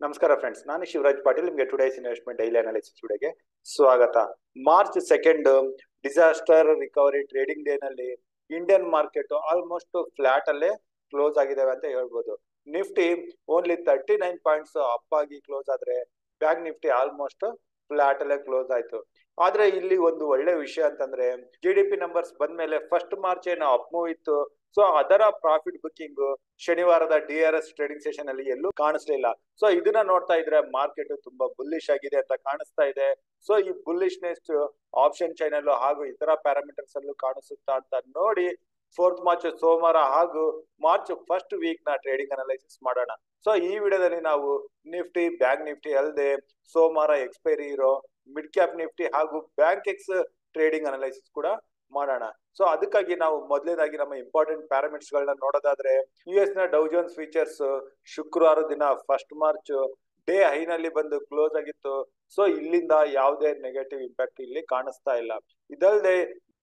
ನಮಸ್ಕಾರ ಫ್ರೆಂಡ್ಸ್ ನಾನು ಶಿವರಾಜ್ ಪಾಟೀಲ್ ನಿಮಗೆ ಟುಡೇಸ್ ಇನ್ವೆಸ್ಟ್ಮೆಂಟ್ ಡೈಲಿ ಅನಾಲಿಸಿಸ್ ವಿಡಿಯೋಗೆ ಸ್ವಾಗತ March second disaster recovery trading day ನಲ್ಲಿ ಇಂಡಿಯನ್ ಮಾರ್ಕೆಟ್ ಆಲ್ಮೋಸ್ಟ್ ಫ್ಲಾಟ್ ಅಲ್ಲೇ ಕ್ಲೋಸ್ ಆಗಿದ್ದಾವೆ ಅಂತ ಹೇಳ್ಬೋದು Nifty only thirty nine points up ಆಗಿ ಕ್ಲೋಸ್ ಆದ್ರೆ ಬ್ಯಾಂಕ್ ನಿಫ್ಟಿ ಆಲ್ಮೋಸ್ಟ್ ಫ್ಲಾಟ್ ಅಲ್ಲೇ ಕ್ಲೋಸ್ ಆಯ್ತು ಆದ್ರೆ ಇಲ್ಲಿ ಒಂದು ಒಳ್ಳೆ ವಿಷಯ ಅಂತಂದ್ರೆ ಜಿ ಡಿ ಪಿ ನಂಬರ್ಸ್ ಬಂದ್ಮೇಲೆ ಫಸ್ಟ್ ಮಾರ್ಚ್ ಏನೋ ಅಪ್ ಮೂವ್ ಇತ್ತು ಸೊ ಅದರ ಪ್ರಾಫಿಟ್ ಬುಕ್ಕಿಂಗ್ ಶನಿವಾರದ D R S trading session ಅಲ್ಲಿ ಎಲ್ಲೂ ಕಾಣಿಸ್ಲಿಲ್ಲ ಸೊ ಇದನ್ನ ನೋಡ್ತಾ ಇದ್ರೆ ಮಾರ್ಕೆಟ್ ತುಂಬಾ ಬುಲ್ಲಿಶ್ ಆಗಿದೆ ಅಂತ ಕಾಣಿಸ್ತಾ ಇದೆ ಸೊ ಈ ಬುಲ್ಲಿಶ್ನೆಸ್ ಆಪ್ಷನ್ ಚೈನಲ್ ಹಾಗೂ ಇತರ ಪ್ಯಾರಾಮೀಟರ್ಸ್ ಅಲ್ಲೂ ಕಾಣಿಸುತ್ತಾ ಅಂತ ನೋಡಿ ಫೋರ್ತ್ ಮಾರ್ಚ್ ಸೋಮವಾರ ಹಾಗೂ ಮಾರ್ಚ್ ಫಸ್ಟ್ ವೀಕ್ ನ ಟ್ರೇಡಿಂಗ್ ಅನಾಲಿಸಿಸ್ ಮಾಡೋಣ ಸೊ ಈ ವಿಡಿಯೋದಲ್ಲಿ ನಾವು ನಿಫ್ಟಿ ಬ್ಯಾಂಕ್ ನಿಫ್ಟಿ ಅಲ್ಲದೆ ಸೋಮವಾರ ಎಕ್ಸ್ಪೈರಿ ಇರೋ ಮಿಡ್ ಕ್ಯಾಪ್ ನಿಫ್ಟಿ ಹಾಗೂ ಬ್ಯಾಂಕ್ ಎಕ್ಸ್ ಟ್ರೇಡಿಂಗ್ ಅನಾಲಿಸಿಸ್ ಕೂಡ ಮಾಡೋಣ ಸೊ ಅದಕ್ಕಾಗಿ ನಾವು ಮೊದಲನೇದಾಗಿ ನಮ್ಮ ಇಂಪಾರ್ಟೆಂಟ್ ಪ್ಯಾರಾಮೀಟರ್ಸ್ ಗಳನ್ನ ನೋಡೋದಾದ್ರೆ ಯು ಎಸ್ ನ ಡೌಜೋನ್ಸ್ ಫೀಚರ್ಸ್ ಶುಕ್ರವಾರ ದಿನ ಫಸ್ಟ್ ಮಾರ್ಚ್ ಡೇ ಹೈನಲ್ಲಿ ಬಂದು ಕ್ಲೋಸ್ ಆಗಿತ್ತು ಸೊ ಇಲ್ಲಿಂದ ಯಾವುದೇ ನೆಗೆಟಿವ್ ಇಂಪ್ಯಾಕ್ಟ್ ಇಲ್ಲಿ ಕಾಣಿಸ್ತಾ ಇಲ್ಲ ಇದಲ್ಲದೆ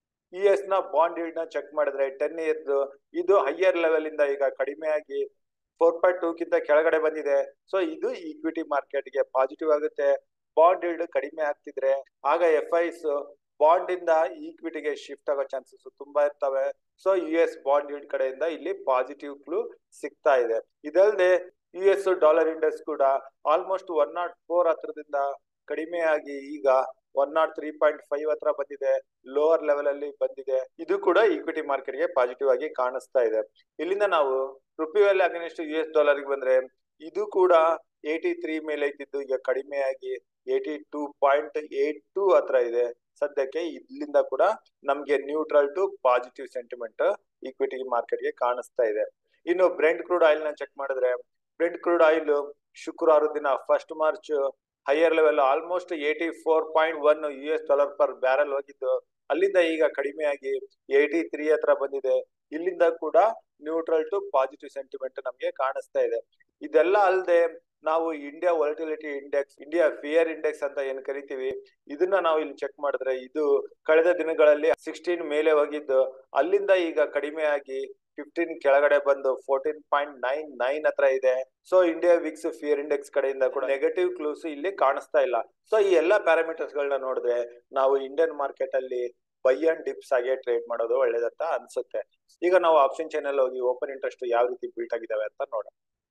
ಇ ಎಸ್ ನ ಬಾಂಡ್ ನ ಚೆಕ್ ಮಾಡಿದ್ರೆ ಟೆನ್ ಇಯರ್ಸ್ ಇದು ಹೈಯರ್ ಲೆವೆಲ್ ಇಂದ ಈಗ ಕಡಿಮೆ ಆಗಿ ಫೋರ್ ಪಾಯಿಂಟ್ ಟೂ ಕಿಂತ ಕೆಳಗಡೆ ಬಂದಿದೆ ಸೊ ಇದು ಈಕ್ವಿಟಿ ಮಾರ್ಕೆಟ್ ಗೆ ಪಾಸಿಟಿವ್ ಆಗುತ್ತೆ ಬಾಂಡ್ ಇಲ್ಡ್ ಕಡಿಮೆ ಆಗ್ತಿದ್ರೆ ಆಗ ಎಫ್ ಐಸ್ ಬಾಂಡ್ ಇಂದ ಈಕ್ವಿಟಿಗೆ ಶಿಫ್ಟ್ ಆಗೋ ಚಾನ್ಸಸ್ ತುಂಬಾ ಇರ್ತವೆ so U S bond yield ಕಡೆಯಿಂದ ಇಲ್ಲಿ ಪಾಸಿಟಿವ್ ಕ್ಲೂ ಸಿಗ್ತಾ ಇದೆ ಇದಲ್ಲದೆ ಯು ಎಸ್ ಡಾಲರ್ ಇಂಡೆಕ್ಸ್ ಕೂಡ ಆಲ್ಮೋಸ್ಟ್ ಒನ್ ನಾಟ್ ಫೋರ್ ಹತ್ರದಿಂದ ಕಡಿಮೆ ಆಗಿ ಈಗ one nought three point five ಹತ್ರ ಬಂದಿದೆ ಲೋವರ್ ಲೆವೆಲ್ ಅಲ್ಲಿ ಬಂದಿದೆ ಇದು ಕೂಡ ಈಕ್ವಿಟಿ ಮಾರ್ಕೆಟ್ ಗೆ ಪಾಸಿಟಿವ್ ಆಗಿ ಕಾಣಿಸ್ತಾ ಇದೆ ಇಲ್ಲಿಂದ ನಾವು rupee value against U S dollar ಗೆ ಬಂದ್ರೆ ಇದು ಕೂಡ ಏಟಿ ತ್ರೀ ಮೇಲೆ ಇದ್ದಿದ್ದು ಈಗ ಕಡಿಮೆ ಆಗಿ eighty two point eight two ಹತ್ರ ಇದೆ ಸದ್ಯಕ್ಕೆ ಇಲ್ಲಿಂದ ಕೂಡ ನಮ್ಗೆ neutral to positive sentiment equity market ಗೆ ಕಾಣಿಸ್ತಾ ಇದೆ ಇನ್ನು ಬ್ರೆಂಡ್ ಕ್ರೂಡ್ ಆಯಿಲ್ ನ ಚೆಕ್ ಮಾಡಿದ್ರೆ ಬ್ರೆಂಡ್ ಕ್ರೂಡ್ ಆಯಿಲ್ ಶುಕ್ರವಾರ ದಿನ first March higher level almost eighty four point one U S dollar per barrel ಹೋಗಿದ್ದು ಅಲ್ಲಿಂದ ಈಗ ಕಡಿಮೆ ಆಗಿ ಏಟಿ ತ್ರೀ ಹತ್ರ ಬಂದಿದೆ ಇಲ್ಲಿಂದ ಕೂಡ ನ್ಯೂಟ್ರಲ್ ಟು ಪಾಸಿಟಿವ್ ಸೆಂಟಿಮೆಂಟ್ ನಮ್ಗೆ ಕಾಣಿಸ್ತಾ ಇದೆ ಇದೆಲ್ಲ ಅಲ್ಲದೆ ನಾವು India volatility index India fear index ಅಂತ ಏನ್ ಕರಿತೀವಿ ಇದನ್ನ ನಾವು ಇಲ್ಲಿ ಚೆಕ್ ಮಾಡಿದ್ರೆ ಇದು ಕಳೆದ ದಿನಗಳಲ್ಲಿ ಸಿಕ್ಸ್ಟೀನ್ ಮೇಲೆ ಹೋಗಿದ್ದು ಅಲ್ಲಿಂದ ಈಗ ಕಡಿಮೆ ಆಗಿ ಫಿಫ್ಟೀನ್ ಕೆಳಗಡೆ ಬಂದು ಫೋರ್ಟೀನ್ ಪಾಯಿಂಟ್ ನೈನ್ ನೈನ್ ಹತ್ರ ಇದೆ so India VIX fear index ಕಡೆಯಿಂದ ಕೂಡ ನೆಗೆಟಿವ್ ಕ್ಲೂಸ್ ಇಲ್ಲಿ ಕಾಣಿಸ್ತಾ ಇಲ್ಲ ಸೊ ಈ ಎಲ್ಲಾ ಪ್ಯಾರಾಮೀಟರ್ಸ್ ಗಳನ್ನ ನೋಡಿದ್ರೆ ನಾವು ಇಂಡಿಯನ್ ಮಾರ್ಕೆಟ್ ಅಲ್ಲಿ ಬೈ ಅಂಡ್ ಡಿಪ್ಸ್ ಆಗಿ ಟ್ರೇಡ್ ಮಾಡೋದು ಒಳ್ಳೇದಂತ ಅನ್ಸುತ್ತೆ ಈಗ ನಾವು ಆಪ್ಷನ್ ಚಾನೆಲ್ ಹೋಗಿ ಓಪನ್ ಇಂಟ್ರೆಸ್ಟ್ ಯಾವ ರೀತಿ ಬಿಲ್ಟ್ ಆಗಿದಾವೆ ಅಂತ ನೋಡೋಣ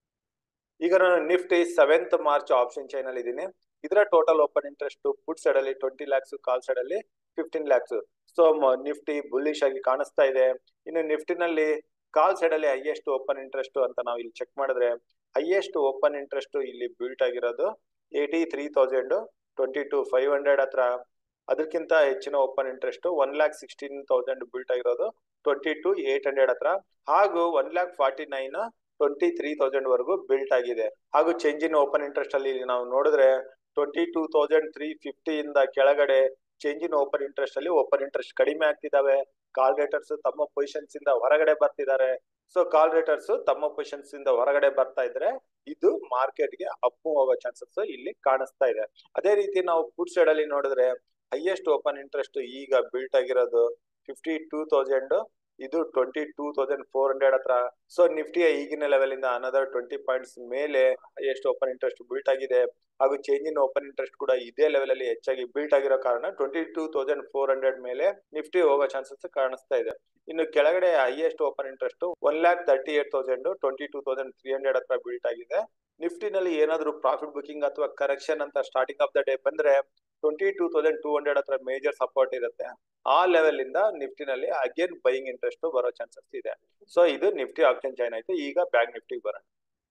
ಈಗ ನಾನು Nifty seventh March option chain ಅಲ್ಲಿ ಇದೀನಿ ಇದರ total open interest put side ಅಲ್ಲಿ ಟ್ವೆಂಟಿ ಲ್ಯಾಕ್ಸ್ ಕಾಲ್ ಸೈಡ್ ಅಲ್ಲಿ fifteen lakhs so Nifty bullish ಆಗಿ ಕಾಣಿಸ್ತಾ ಇದೆ ಇನ್ನು ನಿಫ್ಟಿನಲ್ಲಿ ಕಾಲ್ ಸೈಡ್ ಅಲ್ಲಿ ಹೈಯೆಸ್ಟ್ ಓಪನ್ ಇಂಟ್ರೆಸ್ಟ್ ಅಂತ ನಾವು ಇಲ್ಲಿ ಚೆಕ್ ಮಾಡಿದ್ರೆ ಹೈಯೆಸ್ಟ್ ಓಪನ್ ಇಂಟ್ರೆಸ್ಟ್ ಇಲ್ಲಿ ಬಿಲ್ಟ್ ಆಗಿರೋದು eighty three thousand twenty two five hundred ಹತ್ರ ಅದಕ್ಕಿಂತ ಹೆಚ್ಚಿನ open interest one lakh sixteen thousand built ಆಗಿರೋದು ಟ್ವೆಂಟಿ ಟು ಏಟ್ ಹಂಡ್ರೆಡ್ ಹತ್ರ ಹಾಗೂ one lakh forty nine twenty three thousand ವರೆಗೂ ಬಿಲ್ಟ್ ಆಗಿದೆ ಹಾಗೂ ಚೇಂಜ್ ಇನ್ ಓಪನ್ ಇಂಟ್ರೆಸ್ಟ್ ಅಲ್ಲಿ ನಾವು ನೋಡಿದ್ರೆ twenty two thousand three fifty ಇಂದ ಕೆಳಗಡೆ ಚೇಂಜ್ ಇನ್ ಓಪನ್ ಇಂಟ್ರೆಸ್ಟ್ ಅಲ್ಲಿ ಓಪನ್ ಇಂಟ್ರೆಸ್ಟ್ ಕಡಿಮೆ ಆಗ್ತಿದಾವೆ ಕಾಲ್ ರೇಟರ್ಸ್ ತಮ್ಮ ಪೊಸಿಷನ್ಸ್ ಇಂದ ಹೊರಗಡೆ ಬರ್ತಿದ್ದಾರೆ ಸೊ ಕಾಲ್ ರೇಟರ್ಸ್ ತಮ್ಮ ಪೊಸಿಷನ್ಸ್ ಇಂದ ಹೊರಗಡೆ ಬರ್ತಾ ಇದ್ರೆ ಇದು ಮಾರ್ಕೆಟ್ ಗೆ ಅಪ್ ಹೋಗೋ ಚಾನ್ಸಸ್ ಇಲ್ಲಿ ಕಾಣಿಸ್ತಾ ಇದೆ ಅದೇ ರೀತಿ ನಾವು ಪುಟ್ ಸೈಡ್ ಅಲ್ಲಿ ನೋಡಿದ್ರೆ ಹೈಯೆಸ್ಟ್ ಓಪನ್ ಇಂಟ್ರೆಸ್ಟ್ ಈಗ ಬಿಲ್ಟ್ ಆಗಿರೋದು ಫಿಫ್ಟಿ ಟೂ ತೌಸಂಡ್ ಇದು twenty two thousand four hundred ಹತ್ರ ಸೊ ನಿಫ್ಟಿಯ ಈಗಿನ ಲೆವೆಲ್ ಇಂದ ಅನದರ್ ಟ್ವೆಂಟಿ ಪಾಯಿಂಟ್ಸ್ ಮೇಲೆ ಎಷ್ಟು ಓಪನ್ ಇಂಟ್ರೆಸ್ಟ್ ಬಿಲ್ಟ್ ಆಗಿದೆ ಹಾಗೂ ಚೇಂಜ್ ಇನ್ ಓಪನ್ ಇಂಟ್ರೆಸ್ಟ್ ಕೂಡ ಇದೇ ಲೆವೆಲ್ ಅಲ್ಲಿ ಹೆಚ್ಚಾಗಿ ಬಿಲ್ಟ್ ಆಗಿರೋ ಕಾರಣ twenty two thousand four hundred ಮೇಲೆ ನಿಫ್ಟಿ ಹೋಗೋ ಚಾನ್ಸಸ್ ಕಾಣಿಸ್ತಾ ಇದೆ ಇನ್ನು ಕೆಳಗಡೆ highest open interest one lakh thirty eight thousand twenty two thousand three hundred ಹತ್ರ ಬಿಲ್ಟ್ ಆಗಿದೆ ನಿಫ್ಟಿನಲ್ಲಿ ಏನಾದ್ರು ಪ್ರಾಫಿಟ್ ಬುಕಿಂಗ್ ಅಥವಾ ಕರೆಕ್ಷನ್ ಅಂತ ಸ್ಟಾರ್ಟಿಂಗ್ ಆಫ್ ದ ಡೇ ಬಂದ್ರೆ twenty two thousand two hundred ಹತ್ರ ಮೇಜರ್ ಸಪೋರ್ಟ್ ಇರುತ್ತೆ ಆ ಲೆವೆಲ್ ಇಂದ ನಿಫ್ಟಿನಲ್ಲಿ ಅಗೇನ್ ಬೈಯಿಂಗ್ ಇಂಟ್ರೆಸ್ಟ್ ಬರೋ ಚಾನ್ಸಸ್ ಇದೆ ಸೊ ಇದು ನಿಫ್ಟಿ ಆಪ್ಷನ್ ಜಾಯ್ನ್ ಆಯ್ತು ಈಗ ಬ್ಯಾಂಕ್ ನಿಫ್ಟಿಗೆ ಬರೋಣ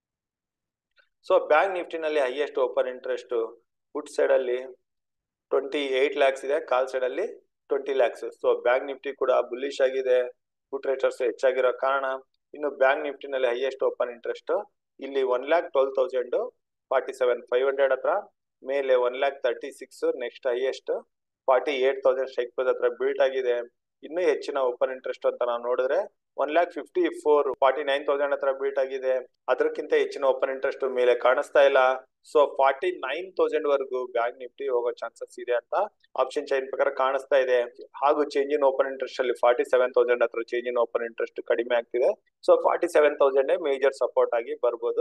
ಸೊ ಬ್ಯಾಂಕ್ ನಿಫ್ಟಿನಲ್ಲಿ highest open interest put side ಅಲ್ಲಿ ಟ್ವೆಂಟಿ ಏಟ್ ಲ್ಯಾಕ್ಸ್ ಇದೆ ಕಾಲ್ ಸೈಡ್ ಅಲ್ಲಿ twenty lakhs so bank Nifty ಕೂಡ ಬುಲ್ಲಿಶ್ ಆಗಿದೆ ಫುಟ್ ರೇಟರ್ಸ್ ಹೆಚ್ಚಾಗಿರೋ ಕಾರಣ ಇನ್ನು ಬ್ಯಾಂಕ್ ನಿಫ್ಟಿನಲ್ಲಿ ಹೈಯೆಸ್ಟ್ ಓಪನ್ ಇಂಟ್ರೆಸ್ಟ್ ಇಲ್ಲಿ one lakh twelve thousand forty seven five hundred ಹತ್ರ ಮೇಲೆ one lakh thirty six next highest forty eight thousand strike price ಹತ್ರ ಬಿಲ್ಟ್ ಆಗಿದೆ ಇನ್ನೂ ಹೆಚ್ಚಿನ ಓಪನ್ ಇಂಟ್ರೆಸ್ಟ್ ಅಂತ ನಾವು ನೋಡಿದ್ರೆ one lakh fifty four forty nine thousand ಹತ್ರ ಬಿಲ್ಟ್ ಆಗಿದೆ ಅದಕ್ಕಿಂತ ಹೆಚ್ಚಿನ ಓಪನ್ ಇಂಟ್ರೆಸ್ಟ್ ಮೇಲೆ ಕಾಣಿಸ್ತಾ ಇಲ್ಲ ಸೊ ಫಾರ್ಟಿ ನೈನ್ ತೌಸಂಡ್ ವರೆಗೂ ಬ್ಯಾಂಕ್ ನಿಫ್ಟಿ ಹೋಗೋ ಚಾನ್ಸಸ್ ಇದೆ ಅಂತ ಆಪ್ಷನ್ ಚೈನ್ ಪ್ರಕಾರ ಕಾಣಿಸ್ತಾ ಇದೆ ಹಾಗೂ ಚೇಂಜ್ ಇನ್ ಓಪನ್ ಇಂಟ್ರೆಸ್ಟ್ ಅಲ್ಲಿ ಫಾರ್ಟಿ ಸೆವೆನ್ ತೌಸಂಡ್ ಹತ್ರ ಚೇಂಜ್ ಇನ್ ಓಪನ್ ಇಂಟ್ರೆಸ್ಟ್ ಕಡಿಮೆ ಆಗ್ತಿದೆ so forty seven thousand major support ಆಗಿ ಬರ್ಬೋದು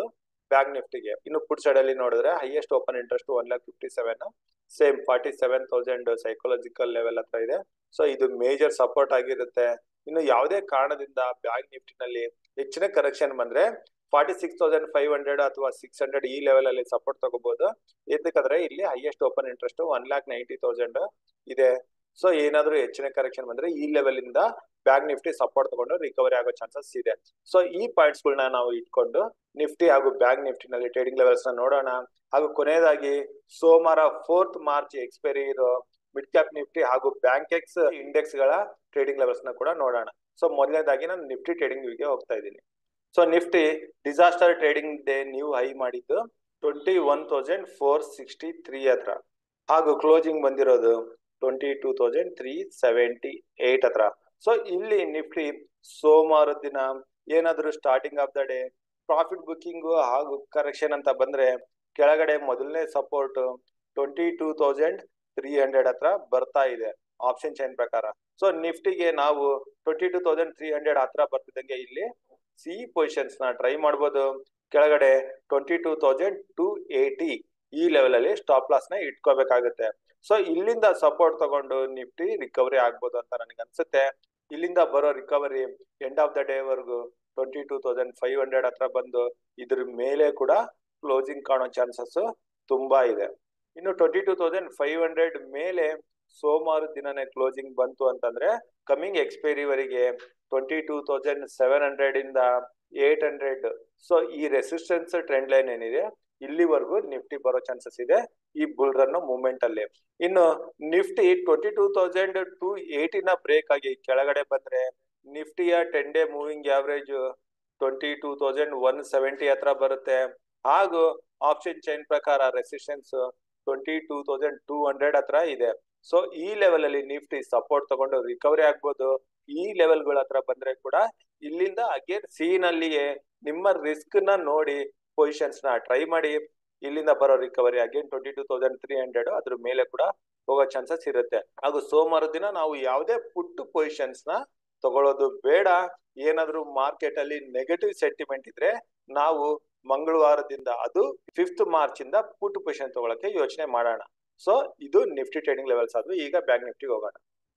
ಬ್ಯಾಂಕ್ ನಿಫ್ಟಿಗೆ ಇನ್ನು ಪುಟ್ ಸೈಡ್ ಅಲ್ಲಿ ನೋಡಿದ್ರೆ highest open interest one lakh fifty seven same forty seven thousand psychological level ಹತ್ರ ಇದೆ ಸೊ ಇದು ಮೇಜರ್ ಸಪೋರ್ಟ್ ಆಗಿರುತ್ತೆ ಇನ್ನು ಯಾವುದೇ ಕಾರಣದಿಂದ ಬ್ಯಾಂಕ್ ನಿಫ್ಟಿನಲ್ಲಿ ಹೆಚ್ಚಿನ ಕರೆಕ್ಷನ್ ಬಂದ್ರೆ forty six thousand five hundred ಅಥವಾ ಸಿಕ್ಸ್ ಹಂಡ್ರೆಡ್ ಈ ಲೆವೆಲ್ ಅಲ್ಲಿ ಸಪೋರ್ಟ್ ತಗೋಬಹುದು ಯಾಕಂದ್ರೆ ಇಲ್ಲಿ highest open interest one lakh ninety thousand ಇದೆ ಸೊ ಏನಾದ್ರೂ ಹೆಚ್ಚಿನ ಕರೆಕ್ಷನ್ ಬಂದ್ರೆ ಈ ಲೆವೆಲ್ ಇಂದ ಬ್ಯಾಂಕ್ ನಿಫ್ಟಿ ಸಪೋರ್ಟ್ ತಗೊಂಡು ರಿಕವರಿ ಆಗೋ ಚಾನ್ಸಸ್ ಇದೆ ಸೊ ಈ ಪಾಯಿಂಟ್ಸ್ ಗಳನ್ನ ನಾವು ಇಟ್ಕೊಂಡು ನಿಫ್ಟಿ ಹಾಗೂ ಬ್ಯಾಂಕ್ ನಿಫ್ಟಿನಲ್ಲಿ ಟ್ರೇಡಿಂಗ್ ಲೆವೆಲ್ಸ್ ನ ನೋಡೋಣ ಹಾಗೂ ಕೊನೆಯದಾಗಿ ಸೋಮವಾರ ಫೋರ್ತ್ ಮಾರ್ಚ್ ಎಕ್ಸ್ಪೈರಿ ಇರೋ ಮಿಡ್ ಕ್ಯಾಪ್ ನಿಫ್ಟಿ ಹಾಗೂ ಬ್ಯಾಂಕ್ ಎಕ್ಸ್ ಇಂಡೆಕ್ಸ್ ಗಳ ಟ್ರೇಡಿಂಗ್ ಲೆವೆಲ್ಸ್ ನ ಕೂಡ ನೋಡೋಣ ಸೊ ಮೊದಲನೇದಾಗಿ ನಾನು ನಿಫ್ಟಿ ಟ್ರೇಡಿಂಗ್ ಗೆ ಹೋಗ್ತಾ ಇದ್ದೀನಿ so Nifty disaster trading day ನೀವು ಹೈ ಮಾಡಿದ್ದು twenty one thousand four sixty three ಹತ್ರ ಹಾಗೂ ಕ್ಲೋಸಿಂಗ್ ಬಂದಿರೋದು twenty two thousand three seventy eight ಹತ್ರ ಸೊ ಇಲ್ಲಿ ನಿಫ್ಟಿ ಸೋಮವಾರ ದಿನ ಏನಾದರೂ starting of the day profit booking ಹಾಗೂ ಕರೆಕ್ಷನ್ ಅಂತ ಬಂದ್ರೆ ಕೆಳಗಡೆ ಮೊದಲನೇ support twenty two thousand three hundred ಹತ್ರ ಬರ್ತಾ ಇದೆ ಆಪ್ಷನ್ ಚೈನ್ ಪ್ರಕಾರ ಸೊ ನಿಫ್ಟಿಗೆ ನಾವು twenty two thousand three hundred ಹತ್ರ ಬರ್ತಿದ್ದಂಗೆ ಇಲ್ಲಿ ಸಿ ಪೊಸಿಷನ್ಸ್ ನ ಟ್ರೈ ಮಾಡ್ಬೋದು ಕೆಳಗಡೆ twenty two thousand two eighty ಈ ಲೆವೆಲ್ ಅಲ್ಲಿ ಸ್ಟಾಪ್ ಲಾಸ್ ನ ಇಟ್ಕೋಬೇಕಾಗುತ್ತೆ ಸೊ ಇಲ್ಲಿಂದ ಸಪೋರ್ಟ್ ತಗೊಂಡು ನಿಫ್ಟಿ ರಿಕವರಿ ಆಗ್ಬೋದು ಅಂತ ನನಗೆ ಅನ್ಸುತ್ತೆ ಇಲ್ಲಿಂದ ಬರೋ recovery end of the day ವರ್ಗು twenty two thousand five hundred ಹತ್ರ ಬಂದು ಇದ್ರ ಮೇಲೆ ಕೂಡ ಕ್ಲೋಸಿಂಗ್ ಕಾಣೋ ಚಾನ್ಸಸ್ ತುಂಬಾ ಇದೆ ಇನ್ನು twenty two thousand five hundred ಮೇಲೆ ಸೋಮವಾರ ದಿನನೇ ಕ್ಲೋಸಿಂಗ್ ಬಂತು ಅಂತಂದ್ರೆ ಕಮಿಂಗ್ ಎಕ್ಸ್ಪೈರಿ ವರೆಗೆ twenty two thousand seven hundred ಇಂದ ಏಟ್ ಹಂಡ್ರೆಡ್ ಸೊ ಈ ರೆಸಿಸ್ಟೆನ್ಸ್ ಟ್ರೆಂಡ್ ಲೈನ್ ಏನಿದೆ ಇಲ್ಲಿವರೆಗೂ ನಿಫ್ಟಿ ಬರೋ ಚಾನ್ಸಸ್ ಇದೆ ಈ ಬುಲ್ ರನ್ ಮೂವ್ಮೆಂಟ್ ಅಲ್ಲಿ ಇನ್ನು Nifty twenty two thousand two ಏಟಿನ ಬ್ರೇಕ್ ಆಗಿ ಕೆಳಗಡೆ ಬಂದ್ರೆ ನಿಫ್ಟಿಯ ten day moving average twenty two thousand one seventy ಹತ್ರ ಬರುತ್ತೆ ಹಾಗೂ ಆಪ್ಷನ್ ಚೈನ್ ಪ್ರಕಾರ resistance twenty two thousand two hundred ಹತ್ರ ಇದೆ ಸೊ ಈ ಲೆವೆಲ್ ಅಲ್ಲಿ ನಿಫ್ಟಿ ಸಪೋರ್ಟ್ ತಗೊಂಡು ರಿಕವರಿ ಆಗ್ಬೋದು ಈ ಲೆವೆಲ್ ಗಳ ಹತ್ರ ಬಂದ್ರೆ ಕೂಡ ಇಲ್ಲಿಂದ ಅಗೇನ್ ಸಿ ನಲ್ಲಿಯೇ ನಿಮ್ಮ ರಿಸ್ಕ್ ನ ನೋಡಿ ಪೊಸಿಷನ್ಸ್ ನ ಟ್ರೈ ಮಾಡಿ ಇಲ್ಲಿಂದ ಬರೋ recovery again twenty two thousand three hundred ಅದ್ರ ಮೇಲೆ ಕೂಡ ಹೋಗೋ ಚಾನ್ಸಸ್ ಇರುತ್ತೆ ಹಾಗೂ ಸೋಮವಾರ ದಿನ ನಾವು ಯಾವುದೇ ಪುಟ್ಟು ಪೊಸಿಷನ್ಸ್ ನ ತಗೊಳ್ಳೋದು ಬೇಡ ಏನಾದ್ರೂ ಮಾರ್ಕೆಟ್ ಅಲ್ಲಿ ನೆಗೆಟಿವ್ ಸೆಂಟಿಮೆಂಟ್ ಇದ್ರೆ ನಾವು ಮಂಗಳವಾರದಿಂದ ಅದು ಫಿಫ್ತ್ ಮಾರ್ಚ್ ಇಂದ ಪುಟ್ ಪೊಸಿಷನ್ ತಗೊಳಕ್ಕೆ ಯೋಚನೆ ಮಾಡೋಣ ಸೊ ಇದು ನಿಫ್ಟಿ ಟ್ರೇಡಿಂಗ್ ಲೆವೆಲ್ಸ್ ಆದ್ವು ಈಗ ಬ್ಯಾಂಕ್ ನಿಫ್ಟಿಗೆ ಹೋಗೋಣ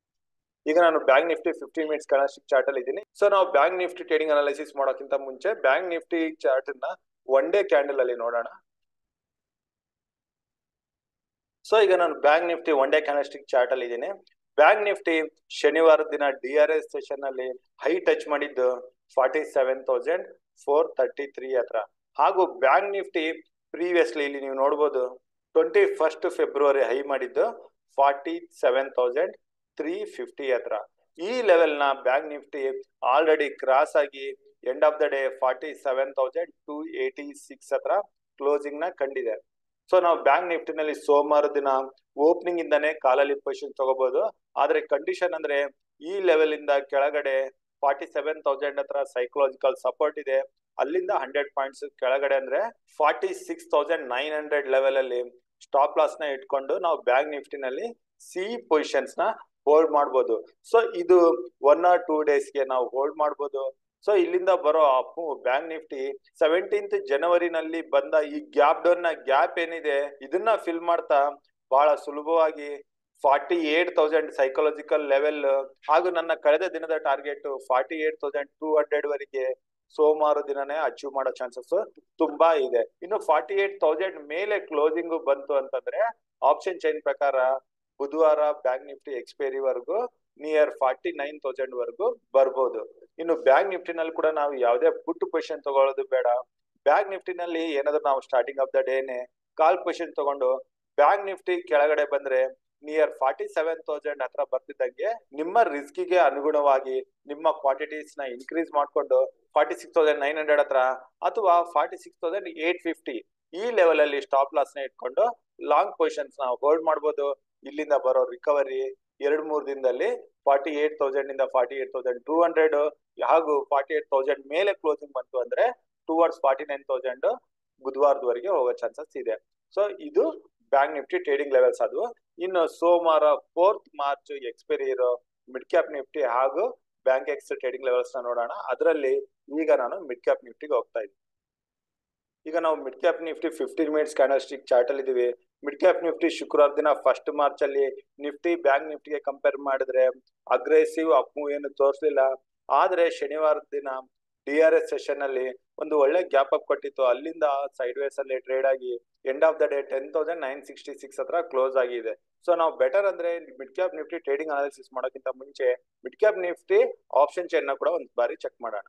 ಈಗ ನಾನು bank Nifty fifteen minutes candlestick chart ಅಲ್ಲಿ ಇದ್ದೀನಿ ಸೊ ನಾವು ಬ್ಯಾಂಕ್ ನಿಫ್ಟಿ ಟ್ರೇಡಿಂಗ್ ಅನಾಲಿಸಿಸ್ ಮಾಡೋಕ್ಕಿಂತ ಮುಂಚೆ ಬ್ಯಾಂಕ್ ನಿಫ್ಟಿ ಚಾರ್ಟ್ ನ ಒನ್ ಡೇ ಕ್ಯಾಂಡಲ್ ಅಲ್ಲಿ ನೋಡೋಣ ಸೊ ಈಗ ನಾನು bank Nifty one day candlestick chart ಅಲ್ಲಿ ಇದ್ದೀನಿ ಬ್ಯಾಂಕ್ ನಿಫ್ಟಿ ಶನಿವಾರ ದಿನ ಡಿ ಆರ್ ಎಸ್ ಸೆಷನ್ ಅಲ್ಲಿ ಹೈ ಟಚ್ ಮಾಡಿದ್ದು forty seven thousand four thirty three ಹತ್ರ ಹಾಗೂ ಬ್ಯಾಂಕ್ ನಿಫ್ಟಿ ಪ್ರೀವಿಯಸ್ಲಿ ಇಲ್ಲಿ ನೀವು ನೋಡ್ಬೋದು ಟ್ವೆಂಟಿ ಫಸ್ಟ್ ಫೆಬ್ರವರಿ ಹೈ ಮಾಡಿದ್ದು forty seven thousand three fifty ಹತ್ರ ಈ ಲೆವೆಲ್ ನ ಬ್ಯಾಂಕ್ ನಿಫ್ಟಿ ಆಲ್ರೆಡಿ ಕ್ರಾಸ್ ಆಗಿ end of the day forty seven thousand two eighty six ಹತ್ರ ಕ್ಲೋಸಿಂಗ್ ನ ಕಂಡಿದೆ ಸೊ ನಾವು ಬ್ಯಾಂಕ್ ನಿಫ್ಟಿನಲ್ಲಿ ಸೋಮವಾರ ದಿನ ಓಪನಿಂಗ್ ಇಂದಾನೆ ಕಾಲಲ್ಲಿ ಪೊಸಿಷನ್ ತಗೋಬಹುದು ಆದ್ರೆ ಕಂಡೀಷನ್ ಅಂದ್ರೆ ಈ ಲೆವೆಲ್ ಇಂದ ಕೆಳಗಡೆ ಫಾರ್ಟಿ ಸೆವೆನ್ ತೌಸಂಡ್ ಹತ್ರ ಸೈಕಲಾಜಿಕಲ್ ಸಪೋರ್ಟ್ ಇದೆ ಅಲ್ಲಿಂದ ಹಂಡ್ರೆಡ್ ಪಾಯಿಂಟ್ಸ್ ಕೆಳಗಡೆ ಅಂದ್ರೆ forty six thousand nine hundred level ಅಲ್ಲಿ ಸ್ಟಾಪ್ ಲಾಸ್ ನ ಇಟ್ಕೊಂಡು ನಾವು ಬ್ಯಾಂಕ್ ನಿಫ್ಟಿನಲ್ಲಿ ಸಿ ಪೊಸಿಷನ್ಸ್ ನ ಹೋಲ್ಡ್ ಮಾಡ್ಬೋದು ಸೊ ಇದು ಒನ್ ಆರ್ ಟೂ ಡೇಸ್ಗೆ ನಾವು ಹೋಲ್ಡ್ ಮಾಡ್ಬೋದು ಸೊ ಇಲ್ಲಿಂದ ಬರೋ ಅಪ್ಪು ಬ್ಯಾಂಕ್ ನಿಫ್ಟಿ ಸೆವೆಂಟೀನ್ತ್ ಜನವರಿನಲ್ಲಿ ಬಂದ ಈ ಗ್ಯಾಪ್ ಡೌನ್ ನ ಗ್ಯಾಪ್ ಏನಿದೆ ಇದನ್ನ ಫಿಲ್ ಮಾಡ್ತಾ ಬಹಳ ಸುಲಭವಾಗಿ forty eight thousand psychological level ಹಾಗೂ ನನ್ನ ಕಳೆದ ದಿನದ target forty eight thousand two hundred ವರೆಗೆ ಸೋಮವಾರ ದಿನನೇ ಅಚೀವ್ ಮಾಡೋ ಚಾನ್ಸಸ್ ತುಂಬಾ ಇದೆ ಇನ್ನು ಫಾರ್ಟಿ ಏಟ್ ತೌಸಂಡ್ ಮೇಲೆ ಕ್ಲೋಸಿಂಗ್ ಬಂತು ಅಂತಂದ್ರೆ ಆಪ್ಷನ್ ಚೈನ್ ಪ್ರಕಾರ ಬುಧವಾರ ಬ್ಯಾಂಕ್ ನಿಫ್ಟಿ ಎಕ್ಸ್ಪೈರಿ ವರೆಗೂ ನಿಯರ್ ಫಾರ್ಟಿ ನೈನ್ ತೌಸಂಡ್ ವರೆಗೂ ಬರ್ಬೋದು ಇನ್ನು ಬ್ಯಾಂಕ್ ನಿಫ್ಟಿನಲ್ಲಿ ಕೂಡ ನಾವು ಯಾವುದೇ ಪುಟ್ ಪೊಸಿಷನ್ ತಗೊಳ್ಳೋದು ಬೇಡ ಬ್ಯಾಂಕ್ ನಿಫ್ಟಿನಲ್ಲಿ ಏನಾದ್ರು ನಾವು ಸ್ಟಾರ್ಟಿಂಗ್ ಆಫ್ ದ ಡೇನೆ ಕಾಲ್ ಪೊಸಿಷನ್ ತಗೊಂಡು ಬ್ಯಾಂಕ್ ನಿಫ್ಟಿ ಕೆಳಗಡೆ ಬಂದ್ರೆ ನಿಯರ್ ಫಾರ್ಟಿ ಸೆವೆನ್ ತೌಸಂಡ್ ಹತ್ರ ಬರ್ತಿದ್ದಂಗೆ ನಿಮ್ಮ ರಿಸ್ಕ್ ಗೆ ಅನುಗುಣವಾಗಿ ನಿಮ್ಮ ಕ್ವಾಂಟಿಟೀಸ್ ನ ಇನ್ಕ್ರೀಸ್ ಮಾಡ್ಕೊಂಡು forty six thousand nine hundred ಹತ್ರ ಅಥವಾ forty six thousand eight fifty ಈ ಲೆವೆಲ್ ಅಲ್ಲಿ ಸ್ಟಾಪ್ ಲಾಸ್ ನ ಇಟ್ಕೊಂಡು ಲಾಂಗ್ ಪೊಸಿಷನ್ಸ್ ನ ಹೋಲ್ಡ್ ಮಾಡ್ಬೋದು ಇಲ್ಲಿಂದ ಬರೋ ರಿಕವರಿ ಎರಡ್ ಮೂರ್ ದಿನದಲ್ಲಿ ಫಾರ್ಟಿ ಏಟ್ ತೌಸಂಡ್ ಇಂದ forty eight thousand two hundred ಹಾಗೂ ಫಾರ್ಟಿ ಏಟ್ ತೌಸಂಡ್ ಮೇಲೆ ಕ್ಲೋಸಿಂಗ್ ಬಂತು ಅಂದ್ರೆ ಟುವರ್ಡ್ಸ್ ಫಾರ್ಟಿ ನೈನ್ ತೌಸಂಡ್ ಬುಧವಾರದವರೆಗೆ ಹೋಗೋ ಚಾನ್ಸಸ್ ಇದೆ ಸೊ ಇದು ಬ್ಯಾಂಕ್ ನಿಫ್ಟಿ ಟ್ರೇಡಿಂಗ್ ಲೆವೆಲ್ಸ್ ಅದು ಇನ್ನು ಸೋಮವಾರ ಫೋರ್ತ್ ಮಾರ್ಚ್ ಎಕ್ಸ್ಪೈರಿ ಇರೋ ಮಿಡ್ ಕ್ಯಾಪ್ ನಿಫ್ಟಿ ಹಾಗೂ ಬ್ಯಾಂಕ್ ಎಕ್ಸ್ ಟ್ರೇಡಿಂಗ್ ಲೆವೆಲ್ಸ್ ನ ನೋಡೋಣ ಅದರಲ್ಲಿ ಈಗ ನಾನು ಮಿಡ್ ಕ್ಯಾಪ್ ನಿಫ್ಟಿಗೆ ಹೋಗ್ತಾ ಇದ್ದೀನಿ ಈಗ ನಾವು mid cap Nifty fifteen minutes candlestick chart ಅಲ್ಲಿ ಇದೀವಿ ಮಿಡ್ ಕ್ಯಾಪ್ ನಿಫ್ಟಿ ಶುಕ್ರವಾರ ದಿನ ಫಸ್ಟ್ ಮಾರ್ಚ್ ಅಲ್ಲಿ ನಿಫ್ಟಿ ಬ್ಯಾಂಕ್ ನಿಫ್ಟಿಗೆ ಕಂಪೇರ್ ಮಾಡಿದ್ರೆ ಅಗ್ರೆಸಿವ್ ಅಪ್ ಮೂವ್ ಏನು ತೋರಿಸಲಿಲ್ಲ ಆದ್ರೆ ಶನಿವಾರದ ದಿನ ಡಿ ಆರ್ ಎಸ್ ಸೆಷನ್ ಅಲ್ಲಿ ಒಂದು ಒಳ್ಳೆ ಗ್ಯಾಪ್ ಅಪ್ ಕೊಟ್ಟಿತ್ತು ಅಲ್ಲಿಂದ ಸೈಡ್ ವೇಸ್ ಅಲ್ಲಿ ಟ್ರೇಡ್ ಆಗಿ end of the day ten thousand nine sixty six ಹತ್ರ ಕ್ಲೋಸ್ ಆಗಿದೆ ಸೊ ನಾವು ಬೆಟರ್ ಅಂದ್ರೆ mid cap Nifty trading analysis ಮಾಡೋಕ್ಕಿಂತ ಮುಂಚೆ mid cap Nifty option chain ಕೂಡ ಒಂದು ಬಾರಿ ಚೆಕ್ ಮಾಡೋಣ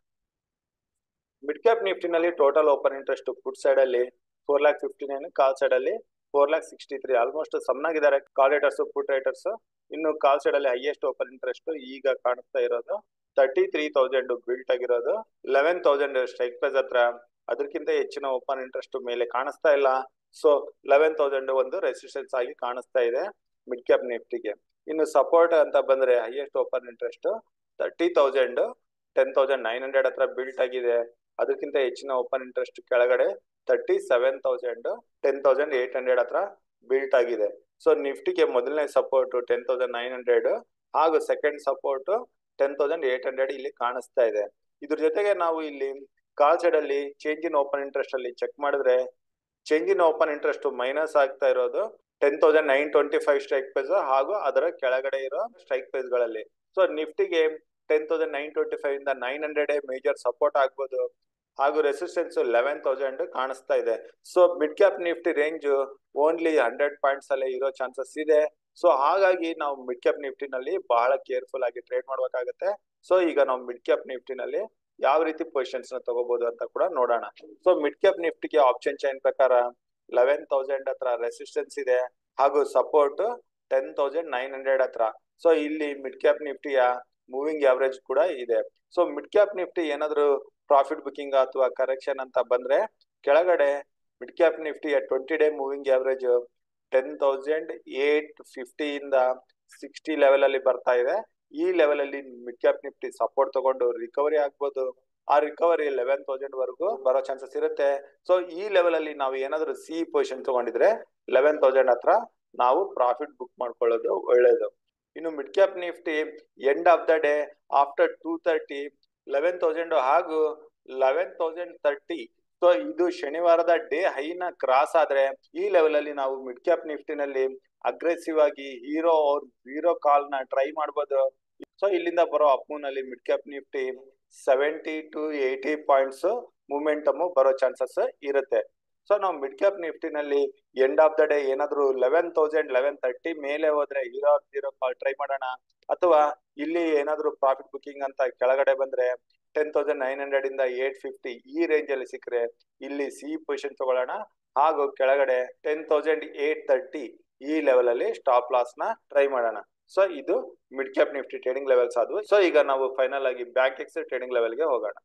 ಮಿಡ್ ಕ್ಯಾಪ್ ನಿಫ್ಟಿನಲ್ಲಿ total open interest put side ಅಲ್ಲಿ four lakh fifty nine call side ಅಲ್ಲಿ four lakh sixty three almost ಸಣ್ಣಗಿದ್ದಾರೆ ಕಾಲ್ ರೇಟರ್ಸ್ ಪುಟ್ ರೈಟರ್ಸ್ ಇನ್ನು ಕಾಲ್ ಸೈಡ್ ಅಲ್ಲಿ ಹೈಯೆಸ್ಟ್ ಓಪನ್ ಇಂಟ್ರೆಸ್ಟ್ ಈಗ ಕಾಣಿಸ್ತಾ ಇರೋದು ತರ್ಟಿ ತ್ರೀ ತೌಸಂಡ್ ಬಿಲ್ಟ್ ಆಗಿರೋದು ಲೆವೆನ್ ತೌಸಂಡ್ ಸ್ಟ್ರೈಕ್ ಪ್ರೈಸ್ ಹತ್ರ ಅದಕ್ಕಿಂತ ಹೆಚ್ಚಿನ ಓಪನ್ ಇಂಟ್ರೆಸ್ಟ್ ಮೇಲೆ ಕಾಣಿಸ್ತಾ ಇಲ್ಲ ಸೊ ಲೆವೆನ್ ತೌಸಂಡ್ ಒಂದು ರೆಸಿಸ್ಟೆನ್ಸ್ ಆಗಿ ಕಾಣಿಸ್ತಾ ಇದೆ ಮಿಡ್ ಕ್ಯಾಪ್ ನಿಫ್ಟಿಗೆ ಇನ್ನು ಸಪೋರ್ಟ್ ಅಂತ ಬಂದ್ರೆ highest open interest thirty thousand ten thousand nine hundred ಹತ್ರ ಬಿಲ್ಟ್ ಆಗಿದೆ ಅದಕ್ಕಿಂತ ಹೆಚ್ಚಿನ ಓಪನ್ ಇಂಟ್ರೆಸ್ಟ್ ಕೆಳಗಡೆ thirty seven thousand ten thousand eight hundred ಹತ್ರ ಬಿಲ್ಟ್ ಆಗಿದೆ ಸೊ ನಿಫ್ಟಿಗೆ ಮೊದಲನೇ support ten thousand nine hundred ಹಾಗೂ second support ten thousand eight hundred ಇಲ್ಲಿ ಕಾಣಿಸ್ತಾ ಇದೆ ಇದ್ರ ಜೊತೆಗೆ ನಾವು ಇಲ್ಲಿ ಕಾಲ್ ಸೈಡ್ ಅಲ್ಲಿ ಚೇಂಜ್ ಇನ್ ಓಪನ್ ಇಂಟ್ರೆಸ್ಟ್ ಅಲ್ಲಿ ಚೆಕ್ ಮಾಡಿದ್ರೆ change in open interest minus ಆಗ್ತಾ ಇರೋದು ten thousand nine twenty five strike price ಹಾಗೂ ಅದರ ಕೆಳಗಡೆ ಇರೋ ಸ್ಟ್ರೈಕ್ ಪ್ರೈಸ್ ಗಳಲ್ಲಿ ಸೊ ನಿಫ್ಟಿಗೆ ten thousand nine twenty five ಇಂದ ನೈನ್ ಹಂಡ್ರೆಡ್ ಮೇಜರ್ ಸಪೋರ್ಟ್ ಆಗ್ಬೋದು ಹಾಗೂ ರೆಸಿಸ್ಟೆನ್ಸ್ ಲೆವೆನ್ ತೌಸಂಡ್ ಕಾಣಿಸ್ತಾ ಇದೆ so mid cap Nifty range only hundred points ಅಲ್ಲೇ ಇರೋ ಚಾನ್ಸಸ್ ಇದೆ ಸೊ ಹಾಗಾಗಿ ನಾವು ಮಿಡ್ ಕ್ಯಾಪ್ ನಿಫ್ಟಿನಲ್ಲಿ ಬಹಳ ಕೇರ್ಫುಲ್ ಆಗಿ ಟ್ರೇಡ್ ಮಾಡ್ಬೇಕಾಗತ್ತೆ ಸೊ ಈಗ ನಾವು ಮಿಡ್ ಕ್ಯಾಪ್ ನಿಫ್ಟಿನಲ್ಲಿ ಯಾವ ರೀತಿ ಪೊಸಿಷನ್ಸ್ ನ ತಗೋಬಹುದು ಅಂತ ಕೂಡ ನೋಡೋಣ ಸೊ ಮಿಡ್ ಕ್ಯಾಪ್ ನಿಫ್ಟಿಗೆ ಆಪ್ಷನ್ ಚೈನ್ ಪ್ರಕಾರ ಲೆವೆನ್ ತೌಸಂಡ್ ಹತ್ರ ರೆಸಿಸ್ಟೆನ್ಸ್ ಇದೆ ಹಾಗೂ support ten thousand nine hundred ಹತ್ರ ಸೊ ಇಲ್ಲಿ ಮಿಡ್ ಕ್ಯಾಪ್ ನಿಫ್ಟಿಯ ಮೂವಿಂಗ್ ಆವರೇಜ್ ಕೂಡ ಇದೆ ಸೊ ಮಿಡ್ ಕ್ಯಾಪ್ ನಿಫ್ಟಿ ಏನಾದ್ರು ಪ್ರಾಫಿಟ್ ಬುಕಿಂಗ್ ಅಥವಾ ಕರೆಕ್ಷನ್ ಅಂತ ಬಂದ್ರೆ ಕೆಳಗಡೆ ಮಿಡ್ ಕ್ಯಾಪ್ ನಿಫ್ಟಿಯ twenty day moving average ten thousand eight fifty ಇಂದ ಸಿಕ್ಸ್ಟಿ ಲೆವೆಲ್ ಅಲ್ಲಿ ಬರ್ತಾ ಇದೆ ಈ ಲೆವೆಲ್ ಅಲ್ಲಿ ಮಿಡ್ ಕ್ಯಾಪ್ ನಿಫ್ಟಿ ಸಪೋರ್ಟ್ ತಗೊಂಡು ರಿಕವರಿ ಆಗ್ಬೋದು ಆ ರಿಕವರಿ ಲೆವೆನ್ ತೌಸಂಡ್ ವರೆಗೂ ಬರೋ ಚಾನ್ಸಸ್ ಇರುತ್ತೆ ಸೊ ಈ ಲೆವೆಲ್ ಅಲ್ಲಿ ನಾವು ಏನಾದ್ರು ಸಿ ಪೊಸಿಷನ್ ತಗೊಂಡಿದ್ರೆ ಲೆವೆನ್ ತೌಸಂಡ್ ಹತ್ರ ನಾವು ಪ್ರಾಫಿಟ್ ಬುಕ್ ಮಾಡ್ಕೊಳ್ಳೋದು ಒಳ್ಳೇದು ಇನ್ನು mid cap Nifty end of the day after two thirty eleven thousand ಹಾಗೂ ಲೆವೆನ್ ತೌಸಂಡ್ ತರ್ಟಿ ಸೊ ಇದು ಶನಿವಾರದ ಡೇ ಹೈನ ಕ್ರಾಸ್ ಆದ್ರೆ ಈ ಲೆವೆಲ್ ಅಲ್ಲಿ ನಾವು ಮಿಡ್ ಕ್ಯಾಪ್ ನಿಫ್ಟಿನಲ್ಲಿ ಅಗ್ರೆಸಿವ್ ಆಗಿ ಹೀರೋ ಅವ್ರ ಹೀರೋ ಕಾಲ್ ನ ಟ್ರೈ ಮಾಡ್ಬೋದು ಸೊ ಇಲ್ಲಿಂದ ಬರೋ ಅಪ್ಮೂನ್ ಅಲ್ಲಿ mid cap Nifty seventy to eighty points momentum ಬರೋ ಚಾನ್ಸಸ್ ಇರುತ್ತೆ ಸೊ ನಾವು ಮಿಡ್ ಕ್ಯಾಪ್ ನಿಫ್ಟಿನಲ್ಲಿ ಎಂಡ್ ಆಫ್ ದ ಡೇ ಏನಾದ್ರು ಲೆವೆನ್ ತೌಸಂಡ್ ಲೆವೆನ್ ತರ್ಟಿ ಮೇಲೆ ಹೋದ್ರೆ ಹೀರೋ ಹೀರೋ ಕಾಲ್ ಟ್ರೈ ಮಾಡೋಣ ಅಥವಾ ಇಲ್ಲಿ ಏನಾದ್ರು ಪ್ರಾಫಿಟ್ ಬುಕಿಂಗ್ ಅಂತ ಕೆಳಗಡೆ ಬಂದ್ರೆ ಟೆನ್ ತೌಸಂಡ್ ನೈನ್ ಹಂಡ್ರೆಡ್ ಇಂದ ಏಟ್ ಫಿಫ್ಟಿ ಈ ರೇಂಜ್ ಅಲ್ಲಿ ಸಿಕ್ಕರೆ ಇಲ್ಲಿ ಸಿ ಪೊಸಿಷನ್ ತಗೊಳ್ಳೋಣ ಹಾಗೂ ಕೆಳಗಡೆ ಟೆನ್ ತೌಸಂಡ್ ಏಟ್ ತರ್ಟಿ ಈ ಲೆವೆಲ್ ಅಲ್ಲಿ ಸ್ಟಾಪ್ ಲಾಸ್ ನ ಟ್ರೈ ಮಾಡೋಣ ಸೊ ಇದು mid cap Nifty trading levels ಆದ್ವು ಸೊ ಈಗ ನಾವು ಫೈನಲ್ ಆಗಿ ಬ್ಯಾಂಕ್ ಎಕ್ಸ್ ಟ್ರೇಡಿಂಗ್ ಲೆವೆಲ್ ಗೆ ಹೋಗೋಣ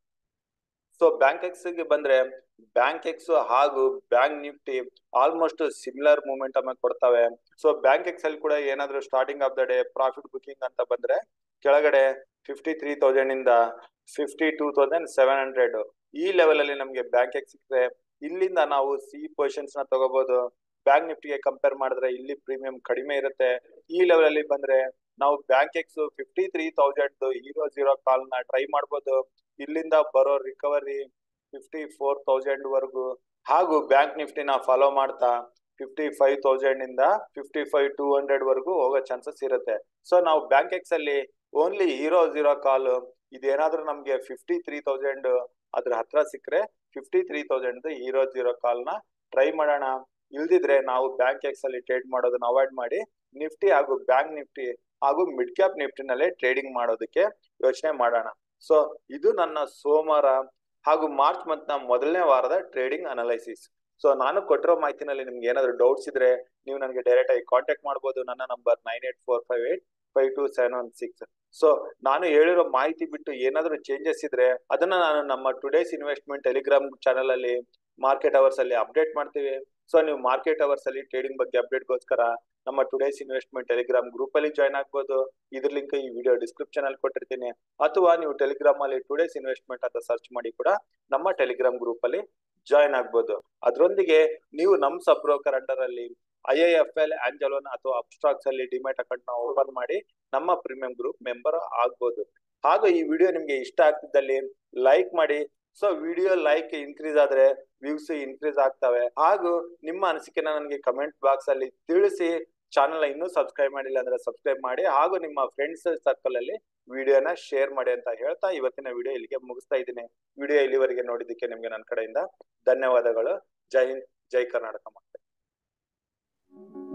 ಸೊ ಬ್ಯಾಂಕ್ ಎಕ್ಸ್ ಗೆ ಬಂದ್ರೆ ಬ್ಯಾಂಕ್ ಎಕ್ಸ್ ಹಾಗೂ bank Nifty almost similar moment ಅನ್ನ ಕೊಡ್ತವೆ ಸೊ ಬ್ಯಾಂಕ್ ಎಕ್ಸ್ ಅಲ್ಲಿ ಕೂಡ ಏನಾದ್ರು starting of the day profit booking ಅಂತ ಬಂದ್ರೆ ಕೆಳಗಡೆ ಫಿಫ್ಟಿ ತ್ರೀ ತೌಸಂಡ್ ಇಂದ fifty two thousand seven hundred ಈ ಲೆವೆಲ್ ಅಲ್ಲಿ ನಮಗೆ ಬ್ಯಾಂಕ್ ಎಕ್ಸ್ ಸಿಕ್ಕರೆ ಇಲ್ಲಿಂದ ನಾವು ಸಿ ಪೊಸಿಷನ್ಸ್ ನ ತಗೋಬಹುದು ಬ್ಯಾಂಕ್ ನಿಫ್ಟಿಗೆ ಕಂಪೇರ್ ಮಾಡಿದ್ರೆ ಇಲ್ಲಿ ಪ್ರೀಮಿಯಂ ಕಡಿಮೆ ಇರುತ್ತೆ ಈ ಲೆವೆಲ್ ಅಲ್ಲಿ ಬಂದ್ರೆ ನಾವು Bankex fifty three thousand hero zero call ನ ಟ್ರೈ ಮಾಡ್ಬೋದು ಇಲ್ಲಿಂದ ಬರೋ ರಿಕವರಿ ಫಿಫ್ಟಿ ಫೋರ್ ತೌಸಂಡ್ ವರೆಗೂ ಹಾಗೂ ಬ್ಯಾಂಕ್ ನಿಫ್ಟಿನ ಫಾಲೋ ಮಾಡ್ತಾ ಫಿಫ್ಟಿ ಫೈವ್ ತೌಸಂಡ್ ಇಂದ ಫಿಫ್ಟಿ ಫೈವ್ ಟೂ ಹಂಡ್ರೆಡ್ ವರೆಗೂ ಹೋಗೋ ಚಾನ್ಸಸ್ ಇರುತ್ತೆ ಸೊ ನಾವು ಬ್ಯಾಂಕ್ ಎಕ್ಸ್ ಅಲ್ಲಿ ಓನ್ಲಿ ಹೀರೋ ಜೀರೋ ಕಾಲ್ ಇದೇನಾದ್ರೂ ನಮ್ಗೆ ಫಿಫ್ಟಿ ತ್ರೀ ತೌಸಂಡ್ ಅದ್ರ ಹತ್ರ ಸಿಕ್ಕರೆ fifty three thousand hero zero call ನ ಟ್ರೈ ಮಾಡೋಣ ಇಲ್ದಿದ್ರೆ ನಾವು ಬ್ಯಾಂಕ್ ಎಕ್ಸ್ ಅಲ್ಲಿ ಟ್ರೇಡ್ ಮಾಡೋದನ್ನ ಅವಾಯ್ಡ್ ಮಾಡಿ ನಿಫ್ಟಿ ಹಾಗೂ ಬ್ಯಾಂಕ್ ನಿಫ್ಟಿ ಹಾಗೂ ಮಿಡ್ ಕ್ಯಾಪ್ ನಿಫ್ಟಿನಲ್ಲೇ ಟ್ರೇಡಿಂಗ್ ಮಾಡೋದಕ್ಕೆ ಯೋಚನೆ ಮಾಡೋಣ ಸೊ ಇದು ನನ್ನ ಸೋಮವಾರ ಹಾಗೂ ಮಾರ್ಚ್ ಮಂತ್ ನ ಮೊದಲನೇ ವಾರದ ಟ್ರೇಡಿಂಗ್ ಅನಲೈಸಿಸ್ ಸೊ ನಾನು ಕೊಟ್ಟಿರೋ ಮಾಹಿತಿನಲ್ಲಿ ನಿಮ್ಗೆ ಏನಾದ್ರು ಡೌಟ್ಸ್ ಇದ್ರೆ ನೀವು ನನಗೆ ಡೈರೆಕ್ಟ್ ಆಗಿ ಕಾಂಟ್ಯಾಕ್ಟ್ ಮಾಡಬಹುದು ನನ್ನ number nine eight four five eight five two seven one six so ನಾನು ಹೇಳಿರೋ ಮಾಹಿತಿ ಬಿಟ್ಟು ಏನಾದ್ರು ಚೇಂಜಸ್ ಇದ್ರೆ ಅದನ್ನ ನಾನು ನಮ್ಮ ಟುಡೇಸ್ ಇನ್ವೆಸ್ಟ್ಮೆಂಟ್ ಟೆಲಿಗ್ರಾಮ್ ಚಾನಲ್ ಅಲ್ಲಿ ಮಾರ್ಕೆಟ್ ಅವರ್ಸ್ ಅಲ್ಲಿ ಅಪ್ಡೇಟ್ ಮಾಡ್ತೀವಿ ಸೊ ನೀವು ಮಾರ್ಕೆಟ್ ಅವರ್ಸ್ ಅಲ್ಲಿ ಟ್ರೇಡಿಂಗ್ ಬಗ್ಗೆ ಅಪ್ಡೇಟ್ಗೋಸ್ಕರ ನಮ್ಮ ಟುಡೇಸ್ ಇನ್ವೆಸ್ಟ್ಮೆಂಟ್ ಟೆಲಿಗ್ರಾಮ್ ಗ್ರೂಪ್ ಅಲ್ಲಿ ಜಾಯ್ನ್ ಆಗ್ಬೋದು ಇದ್ರ ಲಿಂಕ್ ಈ ವಿಡಿಯೋ ಡಿಸ್ಕ್ರಿಪ್ಷನ್ ಅಲ್ಲಿ ಕೊಟ್ಟಿರ್ತೀನಿ ಅಥವಾ ನೀವು ಟೆಲಿಗ್ರಾಮ್ ಅಲ್ಲಿ ಟುಡೇಸ್ ಇನ್ವೆಸ್ಟ್ಮೆಂಟ್ ಅಂತ ಸರ್ಚ್ ಮಾಡಿ ಕೂಡ ನಮ್ಮ ಟೆಲಿಗ್ರಾಮ್ ಗ್ರೂಪ್ ಅಲ್ಲಿ ಜಾಯ್ನ್ ಆಗ್ಬೋದು ಅದರೊಂದಿಗೆ ನೀವು ನಮ್ ಸಬ್ ಬ್ರೋಕರ್ ಅಂಡರ್ ಅಲ್ಲಿ I I F L Angel One ಅಥವಾ ಅಬ್ಸ್ಟಾಕ್ಸ್ ಅಲ್ಲಿ ಡಿಮ್ಯಾಟ್ ಅಕೌಂಟ್ ನ ಓಪನ್ ಮಾಡಿ ನಮ್ಮ ಪ್ರೀಮಿಯಂ ಗ್ರೂಪ್ ಮೆಂಬರ್ ಆಗ್ಬೋದು ಹಾಗೂ ಈ ವಿಡಿಯೋ ನಿಮ್ಗೆ ಇಷ್ಟ ಆಗ್ತಿದ್ದಲ್ಲಿ ಲೈಕ್ ಮಾಡಿ ಸೊ ವಿಡಿಯೋ ಲೈಕ್ ಇನ್ಕ್ರೀಸ್ ಆದ್ರೆ ವ್ಯೂಸ್ ಇನ್ಕ್ರೀಸ್ ಆಗ್ತವೆ ಹಾಗೂ ನಿಮ್ಮ ಅನಿಸಿಕೆನ ನನಗೆ ಕಮೆಂಟ್ ಬಾಕ್ಸ್ ಅಲ್ಲಿ ತಿಳಿಸಿ ಚಾನಲ್ ಇನ್ನೂ ಸಬ್ಸ್ಕ್ರೈಬ್ ಮಾಡಿಲ್ಲ ಅಂದ್ರೆ ಸಬ್ಸ್ಕ್ರೈಬ್ ಮಾಡಿ ಹಾಗೂ ನಿಮ್ಮ ಫ್ರೆಂಡ್ಸ್ ಸರ್ಕಲ್ ಅಲ್ಲಿ ವಿಡಿಯೋನ ಶೇರ್ ಮಾಡಿ ಅಂತ ಹೇಳ್ತಾ ಇವತ್ತಿನ ವಿಡಿಯೋ ಇಲ್ಲಿಗೆ ಮುಗಿಸ್ತಾ ಇದ್ದೀನಿ ವಿಡಿಯೋ ಇಲ್ಲಿವರೆಗೆ ನೋಡಿದ್ದಕ್ಕೆ ನಿಮ್ಗೆ ನನ್ನ ಕಡೆಯಿಂದ ಧನ್ಯವಾದಗಳು ಜೈ ಹಿಂದ್ ಜೈ ಕರ್ನಾಟಕ ಮಾತೆ